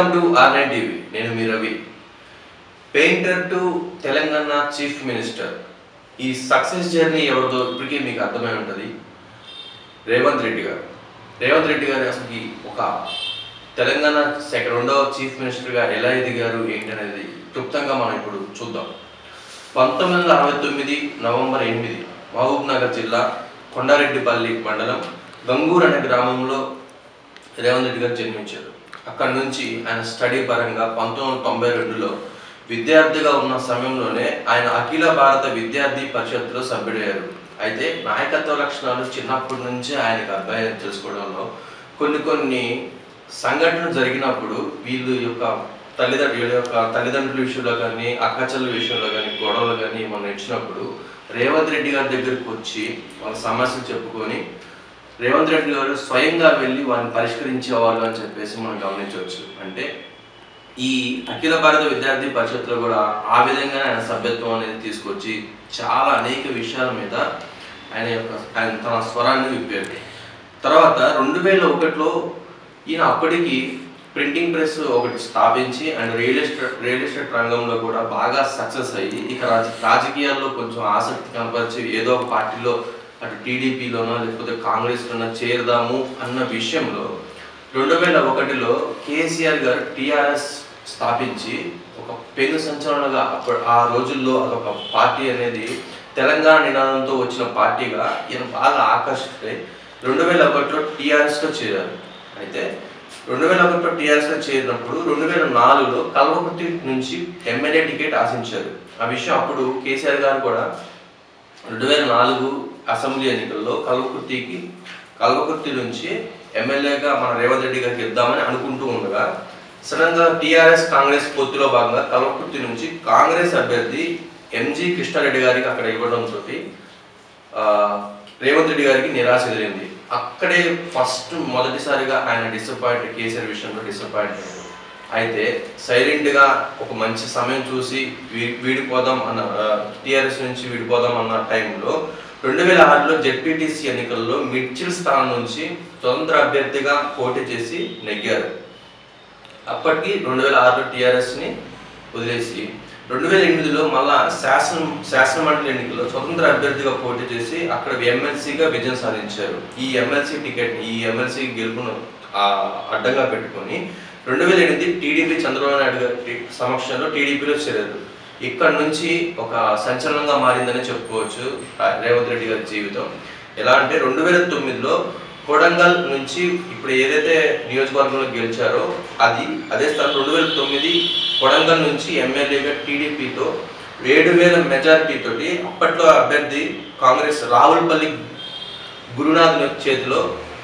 welcome to R nine TV నేను మీ Ravi painter to Telangana chief minister ఈ సక్సెస్ జర్నీ ఎవరిదో ఇప్పటికీ మీకు అర్థమై ఉంటుంది రేవంత్ రెడ్డి గారు రేవంత్ రెడ్డి గారు అసలు ఒక తెలంగాణ సెకండ్ రెండవ చీఫ్ మినిస్టర్గా ఎలా ఎదిగారు ఏంటనేది క్లుప్తంగా మనం ఇప్పుడు చూద్దాం పంతొమ్మిది వందల అరవై తొమ్మిది నవంబర్ ఎనిమిది మహబూబ్ నగర్ జిల్లా కొండారెడ్డిపల్లి మండలం గంగూర్ అనే గ్రామంలో రేవంత్ రెడ్డి గారు జన్మించారు అక్కడ నుంచి ఆయన స్టడీ పరంగా పంతొమ్మిది వందల తొంభై రెండులో విద్యార్థిగా ఉన్న సమయంలోనే ఆయన అఖిల భారత విద్యార్థి పరిషత్తులో సభ్యుడయ్యారు అయితే నాయకత్వ లక్షణాలు చిన్నప్పటి నుంచే ఆయనకు అభ్యాసం చేసుకోవడంలో కొన్ని కొన్ని సంఘటనలు జరిగినప్పుడు వీళ్ళు యొక్క తల్లిదండ్రుల యొక్క తల్లిదండ్రుల విషయంలో కానీ అక్కచెల్ల విషయంలో కానీ గొడవలు కానీ మనం ఇచ్చినప్పుడు రేవంత్ రెడ్డి గారి దగ్గరికి వచ్చి వాళ్ళ సమస్యలు చెప్పుకొని రేవంత్ రెడ్డి గారు స్వయంగా వెళ్ళి వారిని పరిష్కరించేవాళ్ళు అని చెప్పేసి మనం గమనించవచ్చు అంటే ఈ అఖిల భారత విద్యార్థి పరిషత్లో కూడా ఆ విధంగా ఆయన సభ్యత్వం అనేది తీసుకొచ్చి చాలా అనేక విషయాల మీద ఆయన యొక్క ఆయన తన స్వరాన్ని విప్పాడు తర్వాత రెండు వేల ఒకటిలో ఈయన అప్పటికి ప్రింటింగ్ ప్రెస్ ఒకటి స్థాపించి and real estate real estate రంగంలో కూడా బాగా సక్సెస్ అయ్యి ఇక రాజ రాజకీయాల్లో కొంచెం ఆసక్తి కనపరిచి ఏదో ఒక పార్టీలో అటు టీడీపీలోనో లేకపోతే కాంగ్రెస్లోనో చేరదాము అన్న విషయంలో రెండు వేల ఒకటిలో కేసీఆర్ గారు టీఆర్ఎస్ స్థాపించి ఒక పెను సంచలనగా అప్పుడు ఆ రోజుల్లో అదొక పార్టీ అనేది తెలంగాణ నినాదంతో వచ్చిన పార్టీగా ఈయన బాగా ఆకర్షితులై రెండు వేల ఒకటిలో టీఆర్ఎస్లో చేరారు అయితే రెండు వేల ఒకటిలో టీఆర్ఎస్లో చేరినప్పుడు రెండు వేల నాలుగులో కల్వకుర్తి నుంచి ఎమ్మెల్యే టికెట్ ఆశించారు ఆ విషయం అప్పుడు కేసీఆర్ గారు కూడా రెండు వేల నాలుగు అసెంబ్లీ ఎన్నికల్లో కల్వకుర్తికి కల్వకుర్తి నుంచి ఎమ్మెల్యేగా మన రేవంత్ రెడ్డి గారికి ఇద్దామని అనుకుంటూ ఉండగా సడన్ గా టీఆర్ఎస్ కాంగ్రెస్ పొత్తులో భాగంగా కల్వకుర్తి నుంచి కాంగ్రెస్ అభ్యర్థి ఎంజి కృష్ణారెడ్డి గారికి అక్కడ ఇవ్వడంతో రేవంత్ రెడ్డి గారికి నిరాశ ఎదిరింది అక్కడే ఫస్ట్ మొదటిసారిగా ఆయన డిసప్పాయింట్ కేసీఆర్ విషయంలో డిసప్పాయింట్ అయ్యారు అయితే సైలెంట్ గా ఒక మంచి సమయం చూసి వీ- వీడిపోదాం అన్న టిఆర్ఎస్ నుంచి వీడిపోదాం అన్న టైంలో రెండు వేల ఆరులో జెడ్పీటీసీ ఎన్నికల్లో మిడ్చిల్ స్థానం నుంచి స్వతంత్ర అభ్యర్థిగా పోటీ చేసి నెగ్గారు అప్పటికి రెండు వేల ఆరులో టీఆర్ఎస్ని వదిలేసి రెండు వేల ఎనిమిదిలో మళ్ళా శాసనం శాసనమండలి ఎన్నికల్లో స్వతంత్ర అభ్యర్థిగా పోటీ చేసి అక్కడ ఎమ్మెల్సీగా విజయం సాధించారు ఈ ఎమ్మెల్సీ టికెట్ ఈ ఎమ్మెల్సీ గెలుపును ఆ, అడ్డంగా పెట్టుకొని రెండు వేల ఎనిమిది టీడీపీ చంద్రబాబు నాయుడు గారి సమక్షంలో టీడీపీలో చేరారు ఇక్కడ నుంచి ఒక సంచలనంగా మారిందని చెప్పుకోవచ్చు ఆ, రేవంత్ రెడ్డి గారి జీవితం ఎలా అంటే రెండు వేల తొమ్మిదిలో కొడంగల్ నుంచి ఇప్పుడు ఏదైతే నియోజకవర్గంలో గెలిచారో అది అదే స్థలం రెండు వేల తొమ్మిది కొడంగల్ నుంచి ఎమ్మెల్యేగా టీడీపీతో ఏడు వేల మెజారిటీ తోటి అప్పట్లో అభ్యర్థి కాంగ్రెస్ రావులపల్లి గురునాథ్ చేతిలో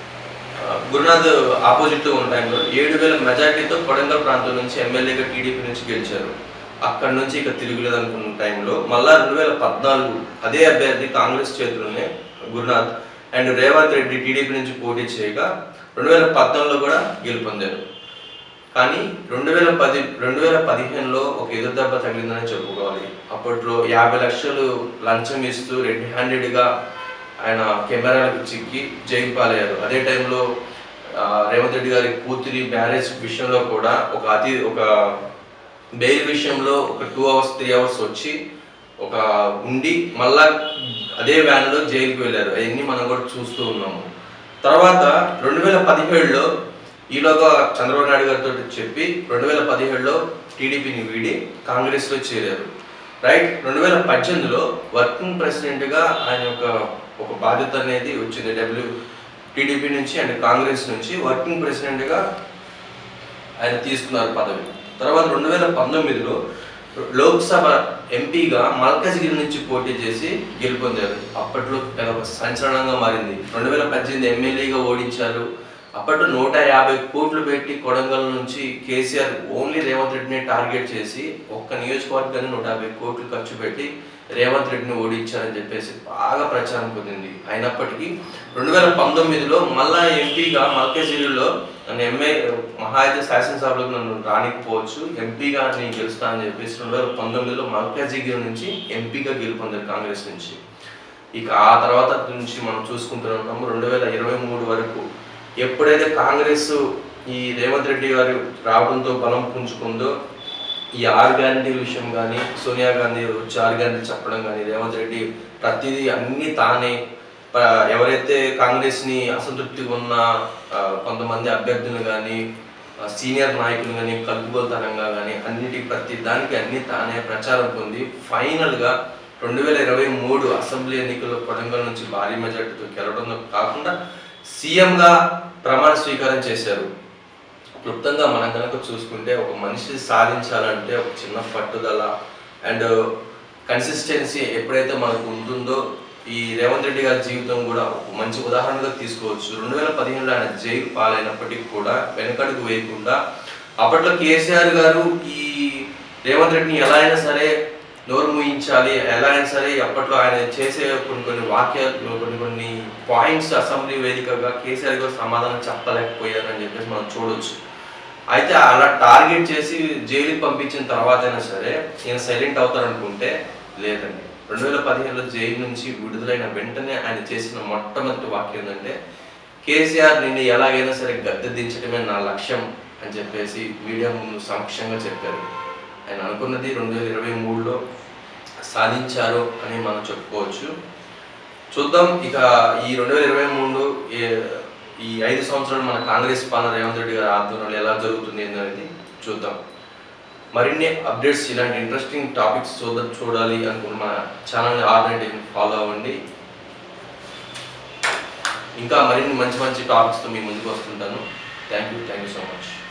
ఆ, గురునాథ్ ఆపోజిట్ ఉన్న టైంలో ఏడు వేల మెజారిటీతో కొడంగల్ ప్రాంతం నుంచి ఎమ్మెల్యేగా టీడీపీ నుంచి గెలిచారు అక్కడ నుంచి ఇక తిరుగులేదు అనుకున్న టైంలో మళ్ళా రెండు వేల పద్నాలుగు అదే అభ్యర్థి కాంగ్రెస్ చేతిలోనే గురునాథ్ అండ్ రేవంత్ రెడ్డి టీడీపీ నుంచి పోటీ చేయగా రెండు వేల పద్నాలుగులో కూడా గెలుపొందారు కానీ రెండు వేల పది రెండు వేల పదిహేనులో ఒక ఎదురు దెబ్బ తగిలిందని చెప్పుకోవాలి అప్పట్లో యాభై లక్షలు లంచం ఇస్తూ రెడ్ హ్యాండెడ్గా ఆయన కెమెరాలకు చిక్కి జైలు పాలయ్యారు అదే టైంలో ఆ, రేవంత్ రెడ్డి గారి కూతురి మ్యారేజ్ విషయంలో కూడా ఒక అతి ఒక బెయిల్ విషయంలో ఒక టూ అవర్స్ త్రీ అవర్స్ వచ్చి ఒక ఉండి మళ్ళా అదే వ్యాన్లో జైలుకి వెళ్ళారు అవన్నీ మనం కూడా చూస్తూ ఉన్నాము తర్వాత రెండు వేల పదిహేడులో ఈలోగా చంద్రబాబు నాయుడు గారితో చెప్పి రెండు వేల పదిహేడులో టీడీపీని వీడి కాంగ్రెస్లో చేరారు రైట్ రెండు వేల పద్దెనిమిదిలో వర్కింగ్ ప్రెసిడెంట్గా ఆయన యొక్క ఒక బాధ్యత అనేది వచ్చింది డబ్ల్యూ టీడీపీ నుంచి అండ్ కాంగ్రెస్ నుంచి వర్కింగ్ ప్రెసిడెంట్గా ఆయన తీసుకున్నారు పదవి తర్వాత రెండు వేల పంతొమ్మిదిలో లోక్సభ ఎంపీగా మల్కజ్గిరి నుంచి పోటీ చేసి గెలుపొందారు అప్పట్లో అది ఒక సంచలనంగా మారింది రెండు వేల పద్దెనిమిది ఎమ్మెల్యేగా ఓడించారు అప్పట్లో నూట యాభై కోట్లు పెట్టి కొడంగల్ నుంచి కేసీఆర్ ఓన్లీ రేవంత్ రెడ్డిని టార్గెట్ చేసి ఒక్క నియోజకవర్గాన్ని నూట యాభై కోట్లు ఖర్చు పెట్టి రేవంత్ రెడ్డిని ఓడించారని చెప్పేసి బాగా ప్రచారం పొందింది అయినప్పటికీ రెండు వేల పంతొమ్మిదిలో మళ్ళా ఎంపీగా మల్కజ్గిరిలో నన్ను ఎంఏ మహా అయితే శాసనసభలకు నన్ను రానికపోవచ్చు ఎంపీగా నేను గెలుస్తా అని చెప్పేసి రెండు వేల పంతొమ్మిదిలో మల్కాజిగిరి నుంచి ఎంపీగా గెలుపొందారు కాంగ్రెస్ నుంచి ఇక ఆ తర్వాత నుంచి మనం చూసుకుంటూ ఉన్నాము రెండు వేల ఇరవై మూడు వరకు ఎప్పుడైతే కాంగ్రెస్ ఈ రేవంత్ రెడ్డి గారు రావడంతో బలం పుంజుకుందో ఈ ఆరు గ్యారంటీల విషయం కానీ సోనియా గాంధీ వచ్చి ఆరు గ్యారంటీలు చెప్పడం కానీ రేవంత్ రెడ్డి ప్రతిదీ అన్ని తానే ప- ఎవరైతే కాంగ్రెస్ని అసంతృప్తిగా ఉన్న ఆ, కొంతమంది అభ్యర్థులు కానీ సీనియర్ నాయకులు కానీ కలుపుగోలుతనంగా కానీ అన్నిటి ప్రతి దానికి అన్ని తానే ప్రచారం పొంది ఫైనల్గా రెండు వేల ఇరవై మూడు అసెంబ్లీ ఎన్నికల్లో కొడంగల్ నుంచి భారీ మెజార్టీతో గెలవడంతో కాకుండా సీఎంగా ప్రమాణ స్వీకారం చేశారు క్లుప్తంగా మనం కనుక చూసుకుంటే ఒక మనిషి సాధించాలంటే ఒక చిన్న పట్టుదల అండ్ కన్సిస్టెన్సీ ఎప్పుడైతే మనకు ఉంటుందో ఈ రేవంత్ రెడ్డి గారి జీవితం కూడా ఒక మంచి ఉదాహరణగా తీసుకోవచ్చు రెండు వేల పదిహేనులో ఆయన జైలు పాలైనప్పటికీ కూడా వెనకడుగు వేయకుండా అప్పట్లో కేసీఆర్ గారు ఈ రేవంత్ రెడ్డిని ఎలా అయినా సరే నోరు మూయించాలి ఎలా అయినా సరే అప్పట్లో ఆయన చేసే కొన్ని కొన్ని వాక్యాలు కొన్ని కొన్ని పాయింట్స్ అసెంబ్లీ వేదికగా కేసీఆర్ గారు సమాధానం చెప్పలేకపోయారని చెప్పేసి మనం చూడొచ్చు అయితే అలా టార్గెట్ చేసి జైలుకి పంపించిన తర్వాత అయినా సరే ఈయన సైలెంట్ అవుతారనుకుంటే లేదండి రెండు వేల పదిహేనులో జైలు నుంచి విడుదలైన వెంటనే ఆయన చేసిన మొట్టమొదటి వాక్యం ఏంటంటే కేసీఆర్ నిన్ను ఎలాగైనా సరే గద్దె దించడమే నా లక్ష్యం అని చెప్పేసి మీడియా ముందు సమక్షంగా చెప్పారు ఆయన అనుకున్నది రెండు వేల ఇరవై మూడులో సాధించారు అని మనం చెప్పుకోవచ్చు చూద్దాం ఇక ఈ రెండు వేల ఇరవై మూడు ఈ ఐదు సంవత్సరాలు మన కాంగ్రెస్ పాలన రేవంత్ రెడ్డి గారి ఆధ్వర్యంలో ఎలా జరుగుతుంది అనేది చూద్దాం మరిన్ని అప్డేట్స్ ఇలాంటి ఇంట్రెస్టింగ్ టాపిక్స్ చూడ చూడాలి అనుకున్న మన ఛానల్ని ఆర్గనైజేషన్ ఫాలో అవ్వండి ఇంకా మరిన్ని మంచి మంచి టాపిక్స్తో మీ ముందుకు వస్తుంటాను thank you thank you so much